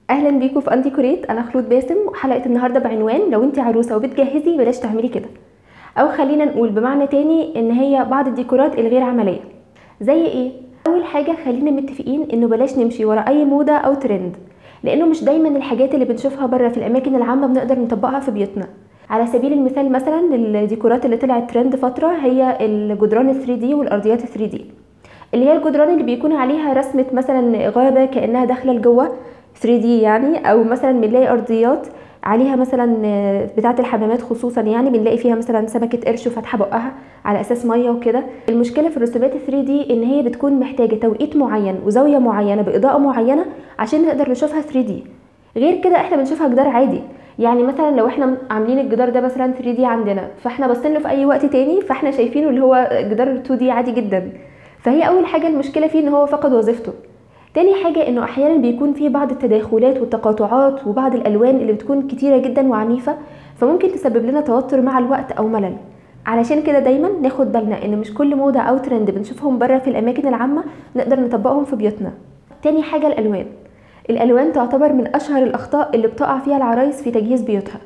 اهلا بيكم في اندي كوريت انا خلود باسم وحلقه النهارده بعنوان لو انت عروسه وبتجهزي بلاش تعملي كده او خلينا نقول بمعنى تاني ان هي بعض الديكورات الغير عمليه زي ايه اول حاجه خلينا متفقين انه بلاش نمشي ورا اي موضه او ترند لانه مش دايما الحاجات اللي بنشوفها بره في الاماكن العامه بنقدر نطبقها في بيوتنا على سبيل المثال مثلا الديكورات اللي طلعت ترند فتره هي الجدران ال 3 دي والارضيات ال 3 دي اللي هي الجدران اللي بيكون عليها رسمه مثلا غابه كانها داخله لجوه 3 دي يعني او مثلا بنلاقي ارضيات عليها مثلا بتاعه الحمامات خصوصا يعني بنلاقي فيها مثلا سمكه قرش وفاتحه بقها على اساس ميه وكده المشكله في الرسومات 3 دي ان هي بتكون محتاجه توقيت معين وزاويه معينه باضاءه معينه عشان نقدر نشوفها 3 دي غير كده احنا بنشوفها جدار عادي يعني مثلا لو احنا عاملين الجدار ده مثلا 3 دي عندنا فاحنا باصين له في اي وقت تاني فاحنا شايفينه اللي هو جدار 2 دي عادي جدا فهي اول حاجه المشكله فيه ان هو فقد وظيفته تاني حاجة انه احيانا بيكون في بعض التداخلات والتقاطعات وبعض الالوان اللي بتكون كتيرة جدا وعنيفة فممكن تسبب لنا توتر مع الوقت او ملل علشان كده دايما ناخد بالنا ان مش كل موضة او ترند بنشوفهم بره في الاماكن العامة نقدر نطبقهم في بيوتنا تاني حاجة الالوان الالوان تعتبر من اشهر الاخطاء اللي بتقع فيها العرايس في تجهيز بيوتها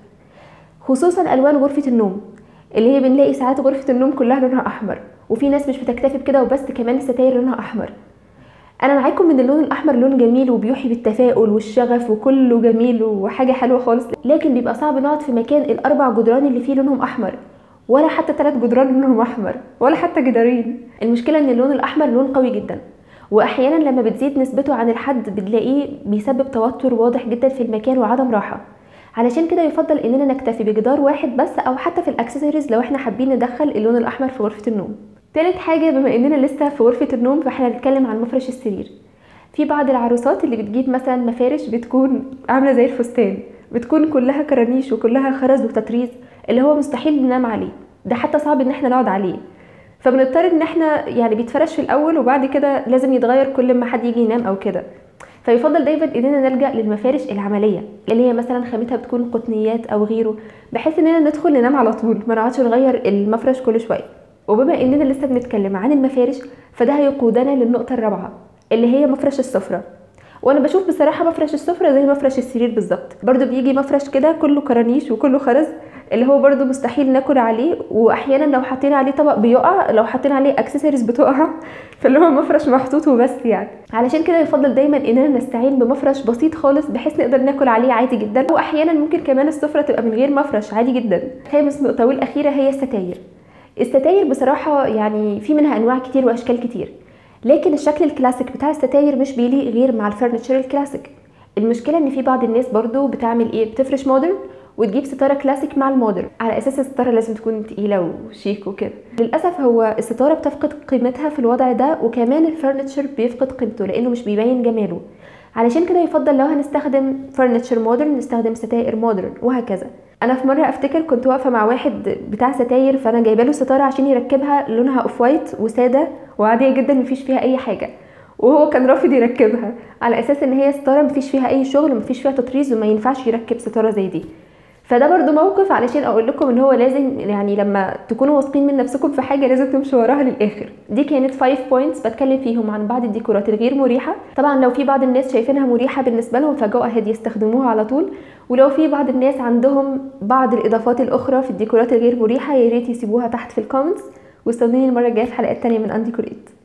خصوصا الوان غرفة النوم اللي هي بنلاقي ساعات غرفة النوم كلها لونها احمر وفي ناس مش بتكتفي بكده وبس كمان الستاير لونها احمر انا معاكم ان اللون الاحمر لون جميل وبيوحي بالتفاؤل والشغف وكله جميل وحاجه حلوه خالص لكن بيبقى صعب نقعد في مكان الاربع جدران اللي فيه لونهم احمر ولا حتى ثلاث جدران لونهم احمر ولا حتى جدارين المشكله ان اللون الاحمر لون قوي جدا واحيانا لما بتزيد نسبته عن الحد بتلاقيه بيسبب توتر واضح جدا في المكان وعدم راحه علشان كده يفضل اننا نكتفي بجدار واحد بس او حتى في الاكسسوارز لو احنا حابين ندخل اللون الاحمر في غرفه النوم تالت حاجة بما اننا لسه في غرفة النوم فاحنا هنتكلم عن مفرش السرير في بعض العروسات اللي بتجيب مثلا مفارش بتكون عاملة زي الفستان بتكون كلها كرانيش وكلها خرز وتطريز اللي هو مستحيل ننام عليه ده حتى صعب ان احنا نقعد عليه فبنضطر ان احنا يعني بيتفرش في الاول وبعد كده لازم يتغير كل ما حد يجي ينام او كده فيفضل دايما اننا نلجا للمفارش العمليه اللي هي مثلا خامتها بتكون قطنيات او غيره بحيث اننا ندخل ننام على طول ما نقعدش نغير المفرش كل شويه وبما اننا لسه بنتكلم عن المفارش فده هيقودنا للنقطة الرابعة اللي هي مفرش السفرة وانا بشوف بصراحة مفرش السفرة زي مفرش السرير بالظبط برضو بيجي مفرش كده كله كرانيش وكله خرز اللي هو برضو مستحيل ناكل عليه واحيانا لو حطينا عليه طبق بيقع لو حطينا عليه اكسسوارز بتقع فاللي هو مفرش محطوط وبس يعني علشان كده يفضل دايما اننا نستعين بمفرش بسيط خالص بحيث نقدر ناكل عليه عادي جدا واحيانا ممكن كمان السفرة تبقى من غير مفرش عادي جدا خامس نقطة والاخيرة هي الستاير الستاير بصراحة يعني في منها أنواع كتير وأشكال كتير لكن الشكل الكلاسيك بتاع الستاير مش بيليق غير مع الفرنتشر الكلاسيك المشكلة ان في بعض الناس برضو بتعمل ايه بتفرش مودرن وتجيب ستارة كلاسيك مع المودرن على اساس الستارة لازم تكون تقيلة وشيك وكده للأسف هو الستارة بتفقد قيمتها في الوضع ده وكمان الفرنتشر بيفقد قيمته لأنه مش بيبين جماله علشان كده يفضل لو هنستخدم فرنتشر مودرن نستخدم ستائر مودرن وهكذا انا في مره افتكر كنت واقفه مع واحد بتاع ستاير فانا جايبه له ستاره عشان يركبها لونها اوف وايت وساده وعاديه جدا مفيش فيها اي حاجه وهو كان رافض يركبها على اساس ان هي ستاره مفيش فيها اي شغل مفيش فيها تطريز وما ينفعش يركب ستاره زي دي فده برضو موقف علشان اقول لكم ان هو لازم يعني لما تكونوا واثقين من نفسكم في حاجه لازم تمشوا وراها للاخر دي كانت 5 بوينتس بتكلم فيهم عن بعض الديكورات الغير مريحه طبعا لو في بعض الناس شايفينها مريحه بالنسبه لهم فجو اهيد يستخدموها على طول ولو في بعض الناس عندهم بعض الاضافات الاخرى في الديكورات الغير مريحه يا ريت يسيبوها تحت في الكومنتس واستنوني المره الجايه في حلقات تانية من اندي كوريت